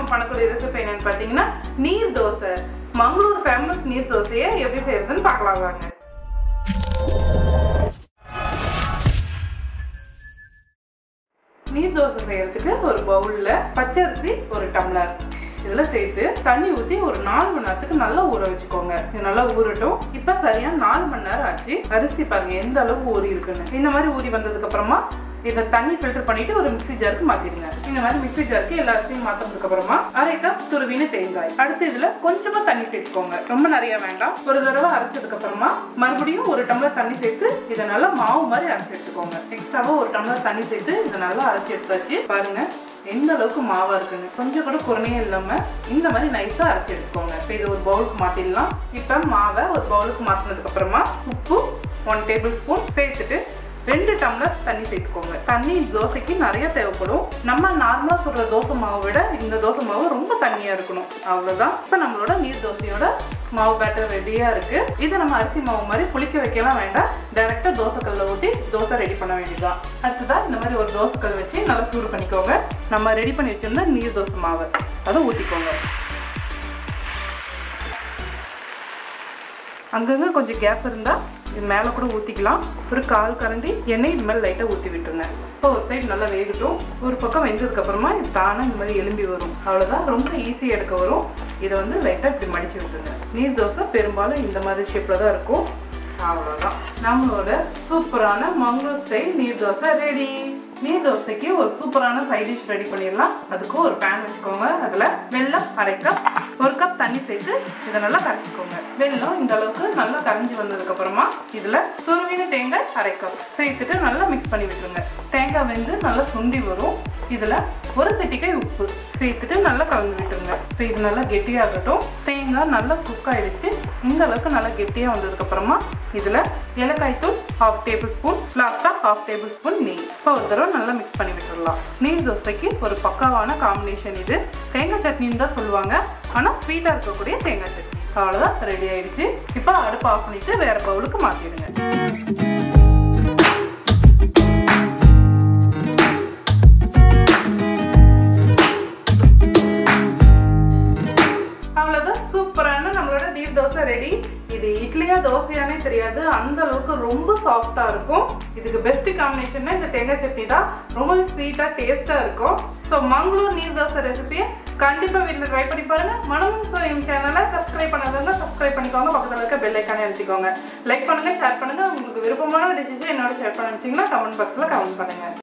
நம்ம பண்ணக்கூடிய ரெசிபி என்னன்னு பார்த்தீங்கன்னா நீர் தோசை மங்களூர் ஃபேமஸ் நீர் தோசையை எப்படி செய்யறதுன்னு பார்க்கலாம் வாங்க நீர் தோசை செய்யறதுக்கு ஒரு பவுல்ல பச்சரிசி ஒரு டம்ளர் இதுல சேர்த்து தண்ணி ஊத்தி ஒரு நாலு மணி நேரத்துக்கு நல்லா ஊற வச்சுக்கோங்க இது நல்லா ஊறட்டும் இப்ப சரியா நாலு மணி நேரம் ஆச்சு அரிசி பாருங்க எந்த அளவுக்கு ஊறி இருக்குன்னு இந்த மாதிரி ஊறி வந்ததுக்கு அப்புறமா இதை தண்ணி ஃபில்டர் பண்ணிட்டு ஒரு மிக்ஸி ஜாருக்கு மாத்திடுங்க இந்த மாதிரி மிக்ஸி ஜாருக்கு எல்லா அரிசியும் மாத்தினதுக்கு அப்புறமா அரை கப் துருவின தேங்காய் அடுத்து இதுல கொஞ்சமா தண்ணி சேர்த்துக்கோங்க ரொம்ப நிறைய வேண்டாம் ஒரு தடவை அரைச்சதுக்கு அப்புறமா மறுபடியும் ஒரு டம்ளர் தண்ணி சேர்த்து இதை நல்லா மாவு மாதிரி அரைச்சி எடுத்துக்கோங்க எக்ஸ்ட்ராவா ஒரு டம்ளர் தண்ணி சேர்த்து இதை நல்லா அரைச்சி எடுத்தாச்சு பாருங்க எந்த அளவுக்கு மாவா இருக்குன்னு கொஞ்சம் கூட குறையே இல்லாம இந்த மாதிரி நைஸா அரைச்சி எடுத்துக்கோங்க இப்போ இது ஒரு பவுலுக்கு மாத்திடலாம் இப்போ மாவை ஒரு பவுலுக்கு மாத்தினதுக்கு அப்புறமா உப்பு ஒன் டேபிள் ஸ்பூன் சேர்த்துட்டு ரெண்டு டம்ளர் தண்ணி சேர்த்துக்கோங்க தண்ணி தோசைக்கு நிறைய தேவைப்படும் நம்ம நார்மலா சுடுற தோசை மாவை விட இந்த தோசை மாவு ரொம்ப தண்ணியா இருக்கணும் அவ்வளவுதான் இப்போ நம்மளோட நீர் தோசையோட மாவு பேட்டர் ரெடியா இருக்கு இதை நம்ம அரிசி மாவு மாதிரி புளிக்க வைக்கலாம் வேண்டாம் டைரக்டா தோசைக்கல்ல ஊற்றி தோசை ரெடி பண்ண வேண்டியதுதான் அடுத்ததான் இந்த மாதிரி ஒரு தோசைக்கல் வச்சு நல்லா சூடு பண்ணிக்கோங்க நம்ம ரெடி பண்ணி வச்சிருந்த நீர் தோசை மாவு அதை ஊற்றிக்கோங்க அங்கங்க கொஞ்சம் கேப் இருந்தா இது மேலே கூட ஊற்றிக்கலாம் ஒரு கால் கரண்டி எண்ணெய் இது மேலே லைட்டாக ஊற்றி விட்டுருங்க இப்போ ஒரு சைடு நல்லா வேகட்டும் ஒரு பக்கம் வெந்ததுக்கு அப்புறமா இது தானாக இந்த மாதிரி எலும்பி வரும் அவ்வளோதான் ரொம்ப ஈஸியாக எடுக்க வரும் இதை வந்து லைட்டாக இப்படி மடிச்சு விட்டுருங்க நீர் தோசை பெரும்பாலும் இந்த மாதிரி ஷேப்பில் தான் இருக்கும் அவ்வளோதான் நம்மளோட சூப்பரான மங்களூர் ஸ்டைல் நீர் தோசை ரெடி நீர் தோசைக்கு ஒரு சூப்பரான சைட் டிஷ் ரெடி பண்ணிடலாம் அதுக்கு ஒரு பேன் வச்சுக்கோங்க அதில் வெல்லம் அரை கப் ஒரு கப் தண்ணி சேர்த்து இதை நல்லா கரைச்சிக்கோங்க வெல்லம் இந்த அளவுக்கு நல்லா கரைஞ்சி வந்ததுக்கு அப்புறமா இதில் துருவின தேங்காய் அரை கப் சேர்த்துட்டு நல்லா மிக்ஸ் பண்ணி விட்டுருங்க தேங்காய் வெந்து நல்லா சுண்டி வரும் இதில் ஒரு சிட்டிக்கை உப்பு சேர்த்துட்டு நல்லா கலந்து விட்டுருங்க இப்போ இது நல்லா கெட்டியாகட்டும் தேங்காய் நல்லா குக் ஆயிடுச்சு இந்த அளவுக்கு நல்லா கெட்டியாக வந்ததுக்கு அப்புறமா இதில் ஏலக்காய் தூள் ஹாஃப் டேபிள் ஸ்பூன் லாஸ்ட்டாக ஹாஃப் டேபிள் ஸ்பூன் நெய் இப்போ ஒரு தடவை நல்லா மிக்ஸ் பண்ணி விட்டுடலாம் நெய் தோசைக்கு ஒரு பக்காவான காம்பினேஷன் இது தேங்காய் சட்னின்னு தான் சொல்லுவாங்க ஆனால் ஸ்வீட்டாக இருக்கக்கூடிய தேங்காய் சட்னி அவ்வளோதான் ரெடி ஆயிடுச்சு இப்போ அடுப்பு ஆஃப் பண்ணிட்டு வேற பவுலுக்கு மாற்றிடுங்க அவ்வளோதான் சூப்பரான நம்மளோட நீர் தோசை ரெடி இது இட்லியா தோசையானே தெரியாது அந்த அளவுக்கு ரொம்ப சாஃப்டா இருக்கும் இதுக்கு பெஸ்ட் காம்பினேஷன்னா இந்த தேங்காய் சட்னி தான் ரொம்பவே ஸ்வீட்டா டேஸ்டா இருக்கும் ஸோ மங்களூர் நீர் தோசை ரெசிபியை கண்டிப்பா வீட்டில் ட்ரை பண்ணி பாருங்க மனமும் சோயம் சேனலை சப்ஸ்கிரைப் பண்ணாதவங்க சப்ஸ்கிரைப் பண்ணிக்கோங்க பக்கத்தில் இருக்க பெல் ஐக்கானே அழுத்திக்கோங்க லைக் பண்ணுங்க ஷேர் பண்ணுங்க உங்களுக்கு விருப்பமான டிசிஷன் என்னோட ஷேர் பண்ண வச்சிங்கன்னா கமெண்ட் பாக்ஸில் கமெண்ட் பண்ணுங்க